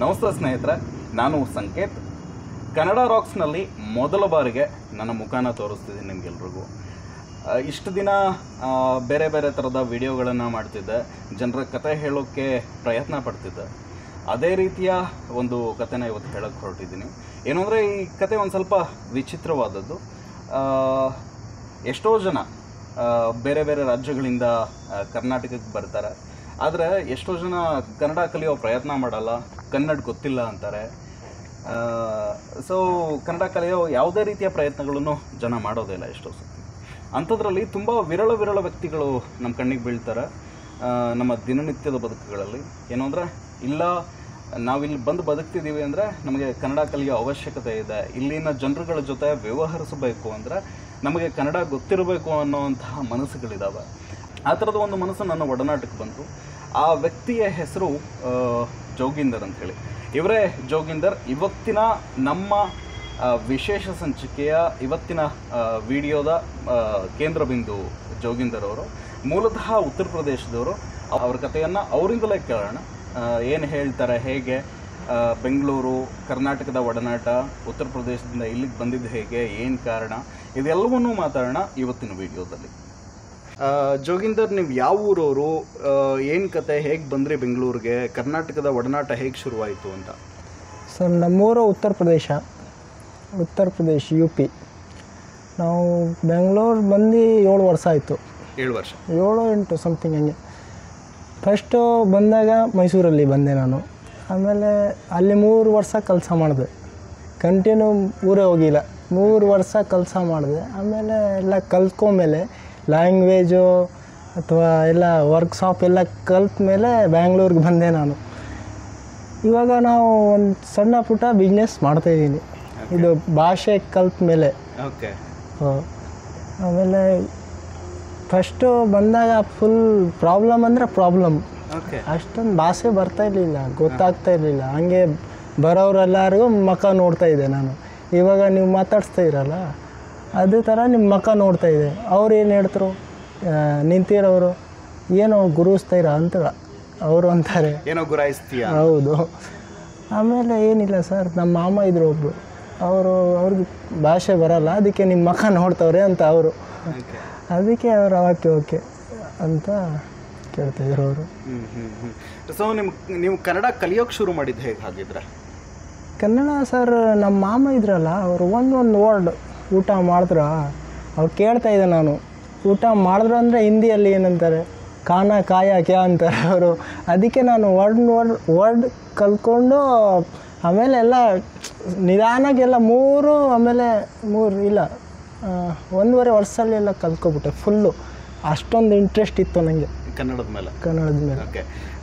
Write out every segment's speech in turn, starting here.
ನಮಸ್ತೆ ಸ್ನೇಹಿತರೆ ನಾನು ಸಂಕೇತ್ ಕನ್ನಡ ರಾಕ್ಸ್ನಲ್ಲಿ ಮೊದಲ ಬಾರಿಗೆ ನನ್ನ ಮುಖಾನ ತೋರಿಸ್ತಿದ್ದೀನಿ ನಿಮಗೆಲ್ರಿಗೂ ಆ, ಇಷ್ಟು ದಿನ ಆ, ಬೇರೆ ಬೇರೆ ಥರದ ವಿಡಿಯೋಗಳನ್ನು ಮಾಡ್ತಿದ್ದೆ ಜನರ ಕತೆ ಹೇಳೋಕ್ಕೆ ಪ್ರಯತ್ನ ಪಡ್ತಿದ್ದೆ ಅದೇ ರೀತಿಯ ಒಂದು ಕತೆನ ಇವತ್ತು ಹೇಳೋಕ್ಕೆ ಹೊರಟಿದ್ದೀನಿ ಏನು ಅಂದರೆ ಈ ಕತೆ ಒಂದು ಸ್ವಲ್ಪ ವಿಚಿತ್ರವಾದದ್ದು ಆ, ಎಷ್ಟೋ ಜನ ಆ, ಬೇರೆ ಬೇರೆ ರಾಜ್ಯಗಳಿಂದ ಆ, ಕರ್ನಾಟಕಕ್ಕೆ ಬರ್ತಾರೆ ಆದರೆ ಎಷ್ಟೋ ಜನ ಕನ್ನಡ ಕಲಿಯೋ ಪ್ರಯತ್ನ ಮಾಡಲ್ಲ ಕನ್ನಡ ಗೊತ್ತಿಲ್ಲ ಅಂತಾರೆ ಸೊ ಕನ್ನಡ ಕಲಿಯೋ ಯಾವುದೇ ರೀತಿಯ ಪ್ರಯತ್ನಗಳನ್ನು ಜನ ಮಾಡೋದಿಲ್ಲ ಎಷ್ಟೋ ಸತಿ ಅಂಥದ್ರಲ್ಲಿ ತುಂಬ ವಿರಳ ವಿರಳ ವ್ಯಕ್ತಿಗಳು ನಮ್ಮ ಕಣ್ಣಿಗೆ ಬೀಳ್ತಾರೆ ಆ, ನಮ್ಮ ದಿನನಿತ್ಯದ ಬದುಕುಗಳಲ್ಲಿ ಏನು ಅಂದರೆ ಇಲ್ಲ ನಾವಿಲ್ಲಿ ಬಂದು ಬದುಕ್ತಿದ್ದೀವಿ ಅಂದರೆ ನಮಗೆ ಕನ್ನಡ ಕಲಿಯೋ ಅವಶ್ಯಕತೆ ಇದೆ ಇಲ್ಲಿನ ಜನರುಗಳ ಜೊತೆ ವ್ಯವಹರಿಸಬೇಕು ಅಂದರೆ ನಮಗೆ ಕನ್ನಡ ಗೊತ್ತಿರಬೇಕು ಅನ್ನೋವಂತಹ ಮನಸ್ಸುಗಳಿದ್ದಾವೆ ಆ ಥರದ ಒಂದು ಮನಸ್ಸು ನನ್ನ ಒಡನಾಟಕ್ಕೆ ಬಂತು ಆ ವ್ಯಕ್ತಿಯ ಹೆಸರು ಆ, ಜೋಗಿಂದರ್ ಅಂಥೇಳಿ ಇವರೇ ಜೋಗಿಂದರ್ ಇವತ್ತಿನ ನಮ್ಮ ಆ, ವಿಶೇಷ ಸಂಚಿಕೆಯ ಇವತ್ತಿನ ಆ, ವಿಡಿಯೋದ ಆ, ಕೇಂದ್ರ ಬಿಂದು ಜೋಗಿಂದರ್ ಅವರು ಮೂಲತಃ ಉತ್ತರ ಪ್ರದೇಶದವರು ಅವ್ರ ಕಥೆಯನ್ನು ಅವರಿಂದಲೇ ಕೇಳೋಣ ಏನು ಹೇಳ್ತಾರೆ ಹೇಗೆ ಆ, ಬೆಂಗಳೂರು ಕರ್ನಾಟಕದ ಒಡನಾಟ ಉತ್ತರ ಪ್ರದೇಶದಿಂದ ಇಲ್ಲಿಗೆ ಬಂದಿದ್ದು ಹೇಗೆ ಏನು ಕಾರಣ ಇದೆಲ್ಲವನ್ನೂ ಮಾತಾಡೋಣ ಇವತ್ತಿನ ವಿಡಿಯೋದಲ್ಲಿ ಆ, ಜೋಗಿಂದರ್ ನೀವು ಯಾವ ಊರವರು ಏನು ಕತೆ ಹೇಗೆ ಬಂದ್ರಿ ಬೆಂಗಳೂರಿಗೆ ಕರ್ನಾಟಕದ ಒಡನಾಟ ಹೇಗೆ ಶುರುವಾಯಿತು ಅಂತ ಸರ್ ನಮ್ಮೂರು ಉತ್ತರ ಪ್ರದೇಶ ಉತ್ತರ ಪ್ರದೇಶ ಯು ಪಿ ನಾವು ಬೆಂಗಳೂರು ಬಂದು ಏಳು ವರ್ಷ ಆಯಿತು ಏಳು ವರ್ಷ ಏಳು ಎಂಟು ಸಮಥಿಂಗ್ ಹಂಗೆ ಫಸ್ಟು ಬಂದಾಗ ಮೈಸೂರಲ್ಲಿ ಬಂದೆ ನಾನು ಆಮೇಲೆ ಅಲ್ಲಿ ಮೂರು ವರ್ಷ ಕೆಲಸ ಮಾಡಿದೆ ಕಂಟಿನ್ಯೂ ಊರೇ ಹೋಗಿಲ್ಲ ಮೂರು ವರ್ಷ ಕೆಲಸ ಮಾಡಿದೆ ಆಮೇಲೆ ಎಲ್ಲ ಕಲ್ತ್ಕೊಂಡ್ಮೇಲೆ ಲ್ಯಾಂಗ್ವೇಜು ಅಥವಾ ಎಲ್ಲ ವರ್ಕ್ಶಾಪ್ ಎಲ್ಲ ಕಲ್ತ ಮೇಲೆ ಬ್ಯಾಂಗ್ಳೂರಿಗೆ ಬಂದೆ ನಾನು ಇವಾಗ ನಾವು ಒಂದು ಸಣ್ಣ ಪುಟ್ಟ ಬಿಸ್ನೆಸ್ ಮಾಡ್ತಾಯಿದ್ದೀನಿ ಇದು ಭಾಷೆ ಕಲ್ತ ಮೇಲೆ ಓಕೆ ಆಮೇಲೆ ಫಸ್ಟು ಬಂದಾಗ ಫುಲ್ ಪ್ರಾಬ್ಲಮ್ ಅಂದರೆ ಪ್ರಾಬ್ಲಮ್ ಓಕೆ ಅಷ್ಟೊಂದು ಭಾಷೆ ಬರ್ತಾ ಇರಲಿಲ್ಲ ಗೊತ್ತಾಗ್ತಾ ಇರಲಿಲ್ಲ ಹಂಗೆ ಬರೋರೆಲ್ಲರಿಗೂ ಮಖ ನೋಡ್ತಾ ಇದ್ದೆ ನಾನು ಇವಾಗ ನೀವು ಮಾತಾಡಿಸ್ತಾ ಇರಲ್ಲ ಅದೇ ಥರ ನಿಮ್ಮ ಮಖ ನೋಡ್ತಾ ಇದೆ ಅವ್ರು ಏನು ಹೇಳ್ತರು ಆ, ನಿಂತಿರೋರು ಏನೋ ಗುರುಸ್ತಾ ಇರ ಅಂತ ಅವರು ಅಂತಾರೆ ಏನೋ ಗುರಾಯಿಸ್ತೀಯ ಹೌದು ಆಮೇಲೆ ಏನಿಲ್ಲ ಸರ್ ನಮ್ಮ ಮಾಮ ಇದ್ರು ಒಬ್ಬರು ಅವರು ಅವ್ರಿಗೆ ಭಾಷೆ ಬರಲ್ಲ ಅದಕ್ಕೆ ನಿಮ್ಮ ಮಖ ನೋಡ್ತವ್ರೆ ಅಂತ ಅವರು ಓಕೆ ಅದಕ್ಕೆ ಅವ್ರು ಓಕೆ ಓಕೆ ಅಂತ ಕೇಳ್ತಾಯಿದ್ರು ಅವರು ಹ್ಮ್ ಹ್ಮ್ ಹ್ಮ್ ಸೊ ನಿಮ್ ನೀವು ಕನ್ನಡ ಕಲಿಯೋಕೆ ಶುರು ಮಾಡಿದ್ದು ಹೇಗೆ ಹಾಗಿದ್ರೆ ಕನ್ನಡ ಸರ್ ನಮ್ಮ ಮಾಮ ಇದ್ರಲ್ಲ ಅವರು ಒಂದೊಂದು ವರ್ಡ್ ಊಟ ಮಾಡಿದ್ರ ಅವ್ರು ಕೇಳ್ತಾ ಇದ್ದೆ ನಾನು ಊಟ ಮಾಡಿದ್ರು ಅಂದರೆ ಹಿಂದಿಯಲ್ಲಿ ಏನಂತಾರೆ ಕಾನ ಕಾಯ ಕ್ಯಾ ಅಂತಾರೆ ಅವರು ಅದಕ್ಕೆ ನಾನು ವರ್ಡ್ ವರ್ಡ್ ವರ್ಡ್ ಕಲ್ತ್ಕೊಂಡು ಆಮೇಲೆ ಎಲ್ಲ ನಿಧಾನಾಗೆಲ್ಲ ಮೂರು ಆಮೇಲೆ ಮೂರು ಇಲ್ಲ ಆ, ಒಂದೂವರೆ ವರ್ಷದಲ್ಲಿ ಎಲ್ಲ ಕಲ್ತ್ಕೊಬಿಟ್ಟೆ ಫುಲ್ಲು ಅಷ್ಟೊಂದು ಇಂಟ್ರೆಸ್ಟ್ ಇತ್ತು ನನಗೆ ಕನ್ನಡದ ಮೇಲೆ ಕನ್ನಡದ ಮೇಲೆ ಓಕೆ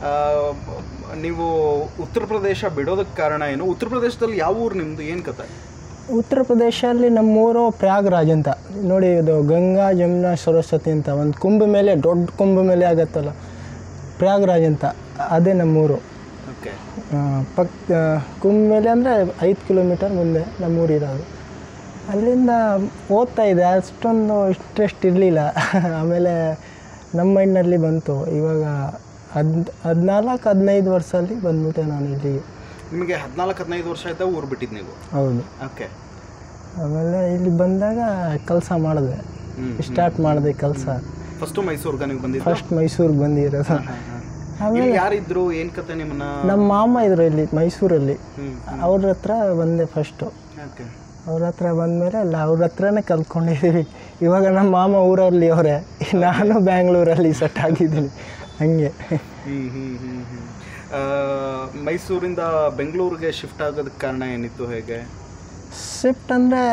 ನೀವು ಉತ್ತರ ಪ್ರದೇಶ ಬಿಡೋದಕ್ಕೆ ಕಾರಣ ಏನು ಉತ್ತರ ಪ್ರದೇಶದಲ್ಲಿ ಯಾವ ಊರು ನಿಮ್ದು ಏನು ಕತೆ ಉತ್ತರ ಪ್ರದೇಶದಲ್ಲಿ ನಮ್ಮೂರು ಪ್ರಯಾಗ್ರಾಜ್ ಅಂತ ನೋಡಿ ಇದು ಗಂಗಾ ಜಮುನಾ ಸರಸ್ವತಿ ಅಂತ ಒಂದು ಕುಂಭ ಮೇಲೆ ದೊಡ್ಡ ಕುಂಭ ಮೇಲೆ ಆಗತ್ತಲ್ಲ ಪ್ರಯಾಗ್ರಾಜ್ ಅಂತ ಅದೇ ನಮ್ಮೂರು ಓಕೆ ಆ, ಪಕ್ ಆ, ಕುಂಭ ಮೇಲೆ ಅಂದರೆ ಐದು ಕಿಲೋಮೀಟರ್ ಮುಂದೆ ನಮ್ಮೂರು ಇರೋದು ಅಲ್ಲಿಂದ ಓದ್ತಾ ಇದೆ ಅಷ್ಟೊಂದು ಇಂಟ್ರೆಸ್ಟ್ ಇರಲಿಲ್ಲ ಆಮೇಲೆ ನಮ್ಮ ಮೈಂಡ್ನಲ್ಲಿ ಬಂತು ಇವಾಗ ಹದ್ ಹದಿನಾಲ್ಕು ಹದಿನೈದು ವರ್ಷದಲ್ಲಿ ಬಂದ್ಬಿಟ್ಟೆ ನಾನು ಇಲ್ಲಿಗೆ ನಿಮಗೆ ಹದಿನಾಲ್ಕು ಹದಿನೈದು ವರ್ಷ ಆಯ್ತಾ ಊರು ಬಿಟ್ಟಿದ್ದು ನೀವು ಹೌದು ಓಕೆ ಆಮೇಲೆ ಇಲ್ಲಿ ಬಂದಾಗ ಕೆಲಸ ಮಾಡಿದೆ ಹ್ಮ್ ಸ್ಟಾರ್ಟ್ ಮಾಡಿದೆ ಕೆಲಸ ಫಸ್ಟು ಮೈಸೂರ್ಗೆ ನೀವು ಬಂದಿದ್ದು ಫಸ್ಟ್ ಮೈಸೂರಿಗೆ ಬಂದಿರೋದು ಇಲ್ಲಿ ಯಾರಿದ್ರು ಏನು ಕತೆ ನಿಮ್ಮನ್ನ ನಮ್ಮ ಮಾಮ ಇದ್ರು ಇಲ್ಲಿ ಮೈಸೂರಲ್ಲಿ ಹ್ಮ್ ಅವ್ರ ಹತ್ರ ಬಂದೆ ಫಸ್ಟು ಓಕೆ ಅವ್ರ ಹತ್ರ ಬಂದಮೇಲೆ ಎಲ್ಲ ಅವ್ರ ಹತ್ರನೇ ಕಲ್ತ್ಕೊಂಡಿದ್ದೀವಿ ಇವಾಗ ನಮ್ಮ ಮಾಮ ಊರಲ್ಲಿ ಅವರೇ ನಾನು ಬ್ಯಾಂಗ್ಳೂರಲ್ಲಿ ಸೆಟ್ ಆಗಿದ್ದೀನಿ ಹಂಗೆ ಹ್ಮ್ ಹ್ಮ್ ಹ್ಮ್ ಹ್ಮ್ ಆ, ಮೈಸೂರಿಂದ ಬೆಂಗಳೂರಿಗೆ ಶಿಫ್ಟ್ ಆಗೋದಕ್ಕೆ ಕಾರಣ ಏನಿತ್ತು ಹೇಗೆ ಶಿಫ್ಟ್ ಅಂದರೆ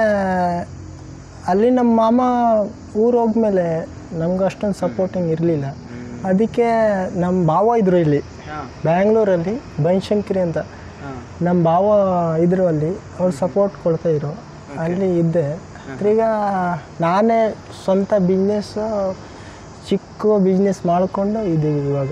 ಅಲ್ಲಿ ನಮ್ಮ ಮಾಮ ಊರು ಹೋದ್ಮೇಲೆ ನಮ್ಗೆ ಅಷ್ಟೊಂದು ಸಪೋರ್ಟಿಂಗ್ ಇರಲಿಲ್ಲ ಅದಕ್ಕೆ ನಮ್ಮ ಭಾವ ಇದ್ರು ಇಲ್ಲಿ ಹಾಂ ಬ್ಯಾಂಗ್ಳೂರಲ್ಲಿ ಬನಶಂಕರಿ ಅಂತ ಹಾಂ ನಮ್ಮ ಭಾವ ಇದ್ರು ಅಲ್ಲಿ ಅವ್ರು ಸಪೋರ್ಟ್ ಕೊಡ್ತಾಯಿದ್ರು ಅಲ್ಲಿ ಇದ್ದೆ ಈಗ ನಾನೇ ಸ್ವಂತ ಬಿಸ್ನೆಸ್ಸು ಚಿಕ್ಕ ಬಿಸ್ನೆಸ್ ಮಾಡಿಕೊಂಡು ಇದ್ದೀವಿ ಇವಾಗ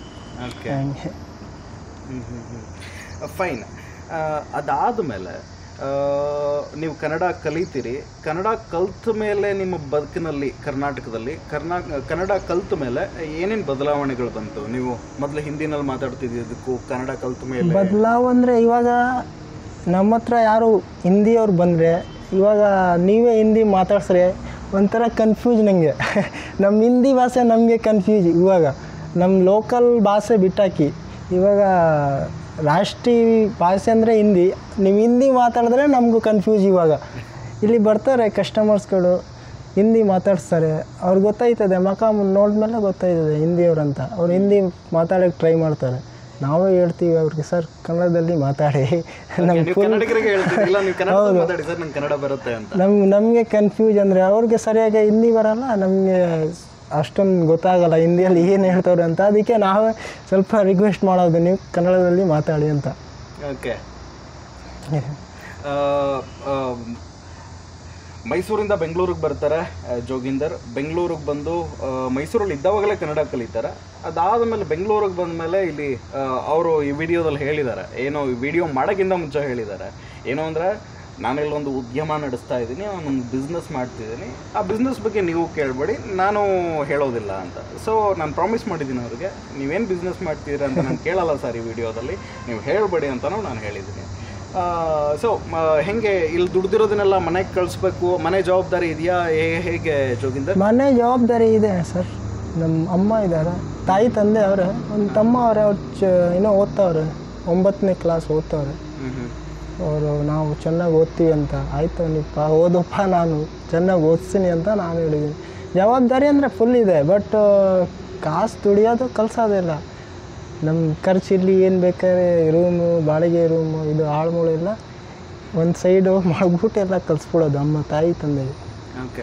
ಓಕೆ ಹಂಗೆ ಫೈನ್ ಅದಾದ ಮೇಲೆ ನೀವು ಕನ್ನಡ ಕಲಿತೀರಿ ಕನ್ನಡ ಕಲ್ತ ಮೇಲೆ ನಿಮ್ಮ ಬದುಕಿನಲ್ಲಿ ಕರ್ನಾಟಕದಲ್ಲಿ ಕರ್ನಾ ಕನ್ನಡ ಕಲ್ತ ಮೇಲೆ ಏನೇನು ಬದಲಾವಣೆಗಳು ಬಂತು ನೀವು ಮೊದಲು ಹಿಂದಿನಲ್ಲಿ ಮಾತಾಡ್ತಿದ್ದಕ್ಕೂ ಕನ್ನಡ ಕಲ್ತ ಮೇಲೆ ಬದಲಾವ್ ಅಂದರೆ ಇವಾಗ ನಮ್ಮ ಹತ್ರ ಯಾರು ಹಿಂದಿಯವ್ರು ಬಂದರೆ ಇವಾಗ ನೀವೇ ಹಿಂದಿ ಮಾತಾಡ್ಸ್ರೆ ಒಂಥರ ಕನ್ಫ್ಯೂಸ್ ನನಗೆ ನಮ್ಮ ಹಿಂದಿ ಭಾಷೆ ನಮಗೆ ಕನ್ಫ್ಯೂಸ್ ಇವಾಗ ನಮ್ಮ ಲೋಕಲ್ ಭಾಷೆ ಬಿಟ್ಟಾಕಿ ಇವಾಗ ರಾಷ್ಟ್ರೀಯ ಭಾಷೆ ಅಂದರೆ ಹಿಂದಿ ನೀವು ಹಿಂದಿ ಮಾತಾಡಿದ್ರೆ ನಮಗೂ ಕನ್ಫ್ಯೂಸ್ ಇವಾಗ ಇಲ್ಲಿ ಬರ್ತಾರೆ ಕಸ್ಟಮರ್ಸ್ಗಳು ಹಿಂದಿ ಮಾತಾಡಿಸ್ತಾರೆ ಅವ್ರಿಗೆ ಗೊತ್ತಾಯ್ತದೆ ಮಕ ನೋಡಿದ್ಮೇಲೆ ಗೊತ್ತಾಯ್ತದೆ ಹಿಂದಿಯವ್ರಂತ ಅವ್ರು ಹಿಂದಿ ಮಾತಾಡೋಕ್ಕೆ ಟ್ರೈ ಮಾಡ್ತಾರೆ ನಾವೇ ಹೇಳ್ತೀವಿ ಅವ್ರಿಗೆ ಸರ್ ಕನ್ನಡದಲ್ಲಿ ಮಾತಾಡಿ ನಮ್ಮ ನೀವು ಕನ್ನಡಿಗರಿಗೆ ಹೇಳ್ತೀರಿಲ್ಲ ನೀವು ಕನ್ನಡ ಮಾತಾಡಿ ಸರ್ ನಂಗೆ ಕನ್ನಡ ಬರುತ್ತೆ ಅಂತ ನಮ್ ನಮಗೆ ಕನ್ಫ್ಯೂಸ್ ಅಂದರೆ ಅವ್ರಿಗೆ ಸರಿಯಾಗಿ ಹಿಂದಿ ಬರಲ್ಲ ನಮಗೆ ಅಷ್ಟೊಂದು ಗೊತ್ತಾಗಲ್ಲ ಹಿಂದಿಯಲ್ಲಿ ಏನು ಹೇಳ್ತವ್ರೆ ಅಂತ ಅದಕ್ಕೆ ನಾವೇ ಸ್ವಲ್ಪ ರಿಕ್ವೆಸ್ಟ್ ಮಾಡೋದು ನೀವು ಕನ್ನಡದಲ್ಲಿ ಮಾತಾಡಿ ಅಂತ ಓಕೆ ಮೈಸೂರಿಂದ ಬೆಂಗಳೂರಿಗೆ ಬರ್ತಾರೆ ಆ, ಜೋಗಿಂದರ್ ಬೆಂಗಳೂರಿಗೆ ಬಂದು ಆ, ಮೈಸೂರಲ್ಲಿ ಇದ್ದಾವಾಗಲೇ ಕನ್ನಡ ಕಲಿತಾರೆ ಅದಾದಮೇಲೆ ಬೆಂಗಳೂರಿಗೆ ಬಂದಮೇಲೆ ಇಲ್ಲಿ ಅವರು ಈ ವಿಡಿಯೋದಲ್ಲಿ ಹೇಳಿದ್ದಾರೆ ಏನೋ ಈ ವಿಡಿಯೋ ಮಾಡೋಕ್ಕಿಂತ ಮುಂಚೆ ಹೇಳಿದ್ದಾರೆ ಏನು ಅಂದರೆ ನಾನಿಲ್ಲೊಂದು ಉದ್ಯಮ ನಡೆಸ್ತಾ ಇದ್ದೀನಿ ನಾನೊಂದು ಬಿಸ್ನೆಸ್ ಮಾಡ್ತಿದ್ದೀನಿ ಆ ಬಿಸ್ನೆಸ್ ಬಗ್ಗೆ ನೀವು ಕೇಳಬೇಡಿ ನಾನು ಹೇಳೋದಿಲ್ಲ ಅಂತ ಸೊ ನಾನು ಪ್ರಾಮಿಸ್ ಮಾಡಿದ್ದೀನಿ ಅವ್ರಿಗೆ ನೀವೇನು ಬಿಸ್ನೆಸ್ ಮಾಡ್ತಿದ್ದೀರಾ ಅಂತ ನಾನು ಕೇಳಲ್ಲ ಸರ್ ಈ ವಿಡಿಯೋದಲ್ಲಿ ನೀವು ಹೇಳಬೇಡಿ ಅಂತಲೂ ನಾನು ಹೇಳಿದ್ದೀನಿ ಸೊ ಹೆಂಗೆ ಇಲ್ಲಿ ದುಡ್ದಿರೋದನ್ನೆಲ್ಲ ಮನೆಗೆ ಕಳಿಸ್ಬೇಕು ಮನೆ ಜವಾಬ್ದಾರಿ ಇದೆಯಾ ಹೇ- ಹೇಗೆ ಜೋಗಿಂದರ್ ಮನೆ ಜವಾಬ್ದಾರಿ ಇದೆ ಸರ್ ನಮ್ಮ ಅಮ್ಮ ಇದ್ದಾರೆ ತಾಯಿ ತಂದೆ ಅವರೇ ಒಂದು ತಮ್ಮ ಅವರೇ ಅವ್ರು ಚ ಇನ್ನೂ ಓದ್ತಾವ್ರೆ ಒಂಬತ್ತನೇ ಕ್ಲಾಸ್ ಓದ್ತಾವ್ರೆ ಹ್ಞೂ ಹ್ಞೂ ಅವರು ನಾವು ಚೆನ್ನಾಗಿ ಓದ್ತೀವಿ ಅಂತ ಆಯಿತು ನೀಪ್ಪ ಓದಪ್ಪ ನಾನು ಚೆನ್ನಾಗಿ ಓದಿಸ್ತೀನಿ ಅಂತ ನಾನು ಹೇಳಿದ್ದೀನಿ ಜವಾಬ್ದಾರಿ ಅಂದರೆ ಫುಲ್ ಇದೆ ಬಟ್ ಕಾಸು ದುಡಿಯೋದು ಕಲ್ಸೋದಿಲ್ಲ ನಮ್ಮ ಖರ್ಚು ಇಲ್ಲಿ ಏನು ಬೇಕಾದ್ರೆ ರೂಮು ಬಾಡಿಗೆ ರೂಮು ಇದು ಆಳ್ಮೂಳು ಎಲ್ಲ ಒಂದು ಸೈಡು ಮಾಡ್ಬಿಟ್ಟು ಎಲ್ಲ ಕಲಿಸ್ಬಿಡೋದು ಅಮ್ಮ ತಾಯಿ ತಂದೆಗೆ ಓಕೆ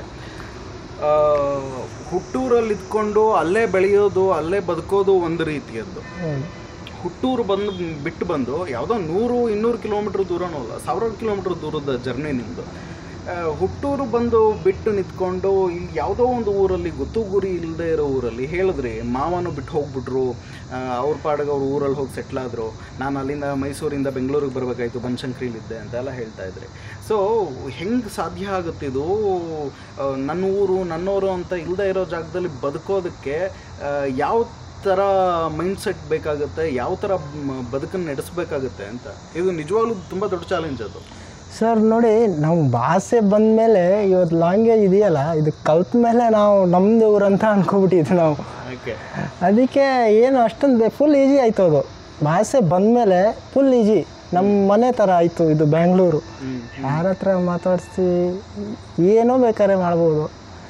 ಹುಟ್ಟೂರಲ್ಲಿ ಇದ್ಕೊಂಡು ಅಲ್ಲೇ ಬೆಳೆಯೋದು ಅಲ್ಲೇ ಬದುಕೋದು ಒಂದು ರೀತಿಯದ್ದು ಹೌದು ಹುಟ್ಟೂರು ಬಂದು ಬಿಟ್ಟು ಬಂದು ಯಾವುದೋ ನೂರು ಇನ್ನೂರು ಕಿಲೋಮೀಟ್ರ್ ದೂರನೂ ಅಲ್ಲ ಸಾವಿರಾರು ಕಿಲೋಮೀಟ್ರ್ ದೂರದ ಜರ್ನಿ ನಿಮ್ಮದು ಹುಟ್ಟೂರು ಬಂದು ಬಿಟ್ಟು ನಿಂತ್ಕೊಂಡು ಇಲ್ಲಿ ಯಾವುದೋ ಒಂದು ಊರಲ್ಲಿ ಗೊತ್ತು ಗುರಿ ಇಲ್ಲದೆ ಇರೋ ಊರಲ್ಲಿ ಹೇಳಿದ್ರಿ ಮಾವನು ಬಿಟ್ಟು ಹೋಗ್ಬಿಟ್ರು ಆ, ಅವ್ರ ಪಾಡಿಗೆ ಅವ್ರ ಊರಲ್ಲಿ ಹೋಗಿ ಸೆಟ್ಲ್ ಆದರು ನಾನು ಅಲ್ಲಿಂದ ಮೈಸೂರಿಂದ ಬೆಂಗಳೂರಿಗೆ ಬರಬೇಕಾಯ್ತು ಬನಶಂಕರಿಲಿದ್ದೆ ಅಂತೆಲ್ಲ ಹೇಳ್ತಾ ಇದ್ರಿ ಸೊ ಹೆಂಗೆ ಸಾಧ್ಯ ಆಗುತ್ತಿದು ಆ, ನನ್ನ ಊರು ನನ್ನೂರು ಅಂತ ಇಲ್ಲದೆ ಇರೋ ಜಾಗದಲ್ಲಿ ಬದುಕೋದಕ್ಕೆ ಆ, ಯಾವ ಥರ ಮೈಂಡ್ ಸೆಟ್ ಬೇಕಾಗುತ್ತೆ ಯಾವ ಥರ ಮ್- ಬದುಕನ್ನು ನಡೆಸಬೇಕಾಗುತ್ತೆ ಅಂತ ಇದು ನಿಜವಾಗ್ಲೂ ತುಂಬ ದೊಡ್ಡ ಚಾಲೆಂಜ್ ಅದು ಸರ್ ನೋಡಿ ನಾವು ಭಾಷೆ ಬಂದಮೇಲೆ ಇವತ್ತು ಲ್ಯಾಂಗ್ವೇಜ್ ಇದೆಯಲ್ಲ ಇದು ಕಲ್ತ ಮೇಲೆ ನಾವು ನಮ್ಮದು ಊರಂತ ಅನ್ಕೊಬಿಟ್ಟಿದ್ವಿ ನಾವು ಓಕೆ ಅದಕ್ಕೆ ಏನು ಅಷ್ಟೊಂದು ಫುಲ್ ಈಜಿ ಆಯಿತು ಅದು ಭಾಷೆ ಬಂದಮೇಲೆ ಫುಲ್ ಈಜಿ ನಮ್ಮ ಮನೆ ಥರ ಆಯಿತು ಇದು ಬೆಂಗಳೂರು ಯಾರ ಹತ್ರ ಮಾತಾಡಿಸಿ ಏನೋ ಬೇಕಾದ್ರೆ ಮಾಡ್ಬೋದು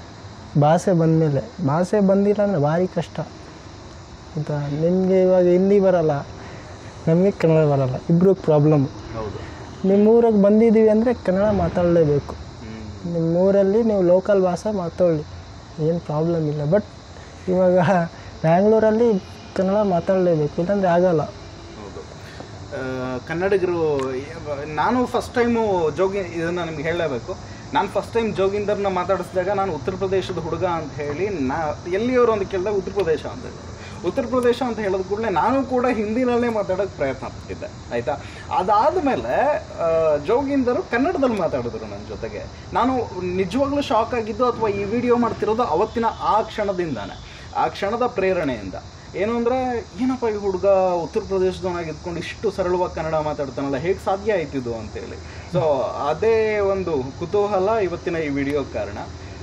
ಭಾಷೆ ಬಂದಮೇಲೆ ಭಾಷೆ ಬಂದಿಲ್ಲ ಅಂದರೆ ಭಾರಿ ಕಷ್ಟ ಆಯಿತಾ ನಿಮಗೆ ಇವಾಗ ಹಿಂದಿ ಬರಲ್ಲ ನಮಗೆ ಕನ್ನಡ ಬರಲ್ಲ ಇಬ್ಬರು ಪ್ರಾಬ್ಲಮ್ ಹೌದು ನಿಮ್ಮ ಊರಿಗೆ ಬಂದಿದ್ದೀವಿ ಅಂದರೆ ಕನ್ನಡ ಮಾತಾಡಲೇಬೇಕು ಹ್ಮ್. ನಿಮ್ಮ ಊರಲ್ಲಿ ನೀವು ಲೋಕಲ್ ಭಾಷೆ ಮಾತಾಡಲಿ ಏನು ಪ್ರಾಬ್ಲಮ್ ಇಲ್ಲ ಬಟ್ ಇವಾಗ ಬ್ಯಾಂಗ್ಳೂರಲ್ಲಿ ಕನ್ನಡ ಮಾತಾಡಲೇಬೇಕು ಇಲ್ಲಾಂದರೆ ಆಗಲ್ಲ ಹೌದು ಆ, ಕನ್ನಡಿಗರು ಯ- ನಾನು ಫಸ್ಟ್ ಟೈಮು ಜೋಗಿ ಇದನ್ನು ನಿಮ್ಗೆ ಹೇಳಲೇಬೇಕು ನಾನು ಫಸ್ಟ್ ಟೈಮ್ ಜೋಗಿಂದರ್ನ ಮಾತಾಡಿಸಿದಾಗ ನಾನು ಉತ್ತರ ಪ್ರದೇಶದ ಹುಡುಗ ಅಂತ ಹೇಳಿ ನಾ ಎಲ್ಲಿಯವರು ಅಂತ ಕೇಳಿದಾಗ ಉತ್ತರ ಪ್ರದೇಶ ಅಂತ ಹೇಳಿದ್ರು. ಉತ್ತರ ಪ್ರದೇಶ ಅಂತ ಹೇಳಿದ ಕೂಡಲೇ ನಾನು ಕೂಡ ಹಿಂದಿನಲ್ಲೇ ಮಾತಾಡೋಕ್ಕೆ ಪ್ರಯತ್ನ ಪಟ್ಟಿದ್ದೆ ಆಯಿತಾ ಅದಾದಮೇಲೆ ಜೋಗಿಂದರು ಕನ್ನಡದಲ್ಲಿ ಮಾತಾಡಿದ್ರು ನನ್ನ ಜೊತೆಗೆ ನಾನು ನಿಜವಾಗ್ಲೂ ಶಾಕ್ ಆಗಿದ್ದು ಅಥವಾ ಈ ವಿಡಿಯೋ ಮಾಡ್ತಿರೋದು ಅವತ್ತಿನ ಆ ಕ್ಷಣದಿಂದಾನೆ ಆ ಕ್ಷಣದ ಪ್ರೇರಣೆಯಿಂದ ಏನು ಅಂದರೆ ಏನಪ್ಪ ಈ ಹುಡುಗ ಉತ್ತರ ಪ್ರದೇಶದವನಾಗಿ ಇದ್ಕೊಂಡು ಇಷ್ಟು ಸರಳವಾಗಿ ಕನ್ನಡ ಮಾತಾಡ್ತಾನಲ್ಲ ಹೇಗೆ ಸಾಧ್ಯ ಆಯ್ತಿದ್ದು ಅಂತೇಳಿ ಸೊ ಅದೇ ಒಂದು ಕುತೂಹಲ ಇವತ್ತಿನ ಈ ವಿಡಿಯೋ ಕಾರಣ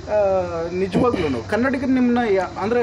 ನಿಜವಾಗ್ಲೂ ಕನ್ನಡಿಗರು ನಿಮ್ಮನ್ನ ಯಾ ಅಂದರೆ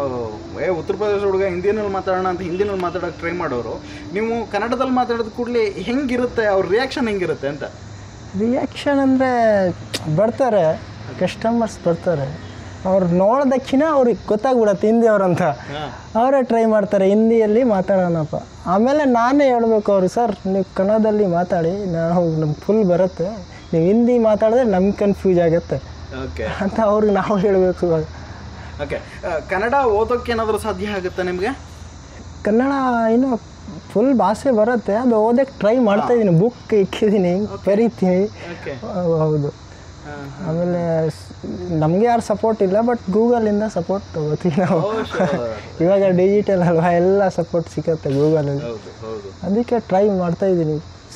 ಏ ಉತ್ತರ ಪ್ರದೇಶ ಹುಡುಗ ಹಿಂದಿನಲ್ಲಿ ಮಾತಾಡೋಣ ಅಂತ ಹಿಂದಿನಲ್ಲಿ ಮಾತಾಡೋಕೆ ಟ್ರೈ ಮಾಡೋರು ನೀವು ಕನ್ನಡದಲ್ಲಿ ಮಾತಾಡಿದ ಕೂಡಲೇ ಹೆಂಗಿರುತ್ತೆ ಅವ್ರ ರಿಯಾಕ್ಷನ್ ಹೆಂಗಿರುತ್ತೆ ಅಂತ ರಿಯಾಕ್ಷನ್ ಅಂದರೆ ಬರ್ತಾರೆ ಕಸ್ಟಮರ್ಸ್ ಬರ್ತಾರೆ ಅವ್ರು ನೋಡಿದಕ್ಷಣ ಅವ್ರಿಗೆ ಗೊತ್ತಾಗ್ಬಿಡತ್ತೆ ಹಿಂದಿ ಅವ್ರಂತ ಅವರೇ ಟ್ರೈ ಮಾಡ್ತಾರೆ ಹಿಂದಿಯಲ್ಲಿ ಮಾತಾಡೋಣಪ್ಪ ಆಮೇಲೆ ನಾನೇ ಹೇಳ್ಬೇಕು ಅವ್ರು ಸರ್ ನೀವು ಕನ್ನಡದಲ್ಲಿ ಮಾತಾಡಿ ನಾವು ನಮ್ಗೆ ಫುಲ್ ಬರುತ್ತೆ ನೀವು ಹಿಂದಿ ಮಾತಾಡಿದ್ರೆ ನಮ್ಗೆ ಕನ್ಫ್ಯೂಸ್ ಆಗುತ್ತೆ ಓಕೆ ಅಂತ ಅವ್ರಿಗೆ ನಾವು ಹೇಳಬೇಕು ಇವಾಗ ಓಕೆ ಕನ್ನಡ ಓದೋಕ್ಕೆ ಏನಾದರೂ ಸಾಧ್ಯ ಆಗುತ್ತಾ ನಿಮಗೆ ಕನ್ನಡ ಇನ್ನೂ ಫುಲ್ ಭಾಷೆ ಬರುತ್ತೆ ಅದು ಓದಕ್ಕೆ ಟ್ರೈ ಮಾಡ್ತಾ ಇದ್ದೀನಿ ಬುಕ್ ಇಕ್ಕಿದ್ದೀನಿ ಬರೀತೀನಿ ಓಕೆ ಹೌದು ಆಮೇಲೆ ನಮಗೆ ಯಾರು ಸಪೋರ್ಟ್ ಇಲ್ಲ ಬಟ್ ಗೂಗಲಿಂದ ಸಪೋರ್ಟ್ ತಗೋತೀವಿ ನಾವು ಇವಾಗ ಡಿಜಿಟಲ್ ಅಲ್ವಾ ಎಲ್ಲ ಸಪೋರ್ಟ್ ಸಿಗುತ್ತೆ ಗೂಗಲಲ್ಲಿ ಹೌದು ಹೌದು ಅದಕ್ಕೆ ಟ್ರೈ ಮಾಡ್ತಾ ಇದ್ದೀನಿ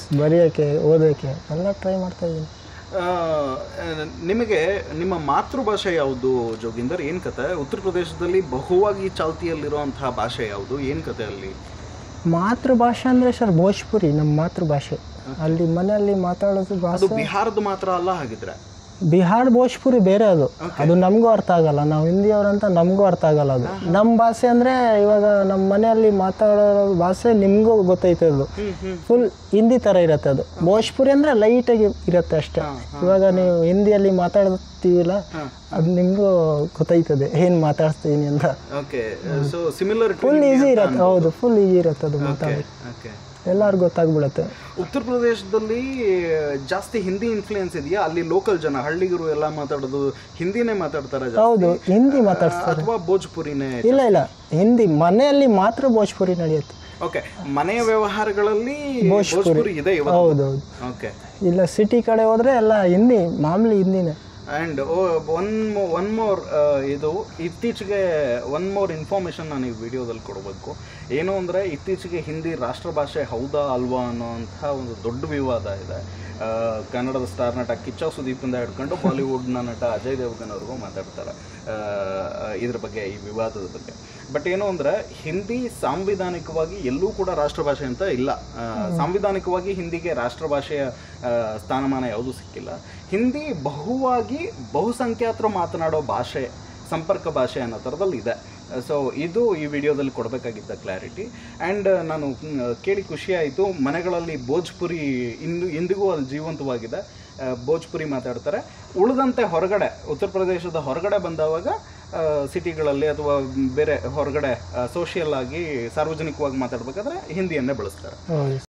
ಬರೆಯೋಕ್ಕೆ ಓದೋಕ್ಕೆ ಎಲ್ಲ ಟ್ರೈ ಮಾಡ್ತಾ ಇದ್ದೀನಿ ಆ, ನಿಮಗೆ ನಿಮ್ಮ ಮಾತೃಭಾಷೆ ಯಾವುದು ಜೋಗಿಂದರ್ ಏನು ಕತೆ ಉತ್ತರ ಪ್ರದೇಶದಲ್ಲಿ ಬಹುವಾಗಿ ಚಾಲ್ತಿಯಲ್ಲಿರುವಂತಹ ಭಾಷೆ ಯಾವುದು ಏನು ಕತೆ ಅಲ್ಲಿ ಮಾತೃಭಾಷೆ ಅಂದರೆ ಸರ್ ಭೋಜ್ಪುರಿ ನಮ್ಮ ಮಾತೃಭಾಷೆ ಅಲ್ಲಿ ಮನೆಯಲ್ಲಿ ಮಾತಾಡೋದು ಅದು ಭಾಷೆ ಬಿಹಾರದ ಮಾತ್ರ ಅಲ್ಲ ಹಾಗಿದ್ರೆ ಬಿಹಾರ್ ಭೋಜ್ಪುರಿ ಬೇರೆ ಅದು ಅದು ನಮಗೂ ಅರ್ಥ ಆಗಲ್ಲ ನಾವು ಹಿಂದಿಯವ್ರಂತ ನಮಗೂ ಅರ್ಥ ಆಗಲ್ಲ ಅದು ನಮ್ಮ ಭಾಷೆ ಅಂದರೆ ಇವಾಗ ನಮ್ಮ ಮನೆಯಲ್ಲಿ ಮಾತಾಡೋ ಭಾಷೆ ನಿಮಗೂ ಗೊತ್ತೈತೆ ಅದು ಫುಲ್ ಹಿಂದಿ ಥರ ಇರುತ್ತೆ ಅದು ಭೋಜ್ಪುರಿ ಅಂದರೆ ಲೈಟಾಗಿ ಇರುತ್ತೆ ಅಷ್ಟೇ ಇವಾಗ ನೀವು ಹಿಂದಿಯಲ್ಲಿ ಮಾತಾಡ್ತೀವಿಲ್ಲ ಅದು ನಿಮಗೂ ಗೊತ್ತೈತದೆ ಏನು ಮಾತಾಡ್ತೀನಿ ಅಂತ okay so similar full easy ಇರುತ್ತೆ ಹೌದು ಫುಲ್ ಈಸಿ ಇರುತ್ತೆ ಅದು ಮಾತಾಡೋದು ಓಕೆ ಎಲ್ಲರಿಗೂ ಗೊತ್ತಾಗ್ಬಿಡುತ್ತೆ ಉತ್ತರ ಪ್ರದೇಶದಲ್ಲಿ ಜಾಸ್ತಿ ಹಿಂದಿ ಇನ್ಫ್ಲೂಯೆನ್ಸ್ ಇದೆಯಾ ಅಲ್ಲಿ ಲೋಕಲ್ ಜನ ಹಳ್ಳಿಗರು ಎಲ್ಲ ಮಾತಾಡೋದು ಹಿಂದಿನೇ ಮಾತಾಡ್ತಾರೆ ಹೌದು ಹಿಂದಿ ಮಾತಾಡ್ತಾರೆ ಅಥವಾ ಭೋಜ್ಪುರಿನೇ ಇಲ್ಲ ಇಲ್ಲ ಹಿಂದಿ ಮನೆಯಲ್ಲಿ ಮಾತ್ರ ಭೋಜ್ಪುರಿ ನಡೆಯುತ್ತೆ ಓಕೆ ಮನೆಯ ವ್ಯವಹಾರಗಳಲ್ಲಿ ಭೋಜ್ಪುರಿ ಇದೆ ಇವತ್ತು ಹೌದೌದು ಓಕೆ ಇಲ್ಲ ಸಿಟಿ ಕಡೆ ಹೋದ್ರೆ ಎಲ್ಲ ಹಿಂದಿ ಮಾಮೂಲಿ ಹಿಂದಿನೇ ಆ್ಯಂಡ್ ಒನ್ ಒನ್ ಮೋರ್ ಇದು ಇತ್ತೀಚೆಗೆ ಒನ್ ಮೋರ್ ಇನ್ಫಾರ್ಮೇಷನ್ ನಾನು ಈ ವಿಡಿಯೋದಲ್ಲಿ ಕೊಡಬೇಕು ಏನು ಅಂದರೆ ಇತ್ತೀಚೆಗೆ ಹಿಂದಿ ರಾಷ್ಟ್ರಭಾಷೆ ಹೌದಾ ಅಲ್ವಾ ಅನ್ನೋಂಥ ಒಂದು ದೊಡ್ಡ ವಿವಾದ ಇದೆ ಆ, ಕನ್ನಡದ ಸ್ಟಾರ್ ನಟ ಕಿಚ್ಚ ಸುದೀಪಿಂದ ಹಿಡ್ಕೊಂಡು ಬಾಲಿವುಡ್ನ ನಟ ಅಜಯ್ ದೇವಗನ್ ಅವ್ರಿಗೂ ಮಾತಾಡ್ತಾರೆ ಆ, ಇದ್ರ ಬಗ್ಗೆ ಈ ವಿವಾದದ ಬಗ್ಗೆ ಬಟ್ ಏನು ಅಂದರೆ ಹಿಂದಿ ಸಾಂವಿಧಾನಿಕವಾಗಿ ಎಲ್ಲೂ ಕೂಡ ರಾಷ್ಟ್ರಭಾಷೆ ಅಂತ ಇಲ್ಲ ಆ, ಸಾಂವಿಧಾನಿಕವಾಗಿ ಹಿಂದಿಗೆ ರಾಷ್ಟ್ರಭಾಷೆಯ ಆ, ಸ್ಥಾನಮಾನ ಯಾವುದೂ ಸಿಕ್ಕಿಲ್ಲ ಹಿಂದಿ ಬಹುವಾಗಿ ಬಹುಸಂಖ್ಯಾತರು ಮಾತನಾಡೋ ಭಾಷೆ ಸಂಪರ್ಕ ಭಾಷೆ ಅನ್ನೋ ಥರದಲ್ಲಿ ಇದೆ ಸೊ ಇದು ಈ ವಿಡಿಯೋದಲ್ಲಿ ಕೊಡಬೇಕಾಗಿದ್ದ ಕ್ಲಾರಿಟಿ ಆ್ಯಂಡ್ ನಾನು ಮ್, ಕೇಳಿ ಖುಷಿಯಾಯಿತು ಮನೆಗಳಲ್ಲಿ ಭೋಜ್ಪುರಿ ಇಂದು ಇಂದಿಗೂ ಅಲ್ಲಿ ಜೀವಂತವಾಗಿದೆ ಆ, ಭೋಜ್ಪುರಿ ಮಾತಾಡ್ತಾರೆ ಉಳಿದಂತೆ ಹೊರಗಡೆ ಉತ್ತರ ಪ್ರದೇಶದ ಹೊರಗಡೆ ಬಂದವಾಗ ಸಿಟಿಗಳಲ್ಲಿ ಅಥವಾ ಬೇರೆ ಹೊರಗಡೆ ಸೋಷಿಯಲ್ ಆಗಿ ಸಾರ್ವಜನಿಕವಾಗಿ ಮಾತಾಡಬೇಕಾದ್ರೆ ಹಿಂದಿಯನ್ನೇ ಬಳಸ್ತಾರೆ ಹೌದು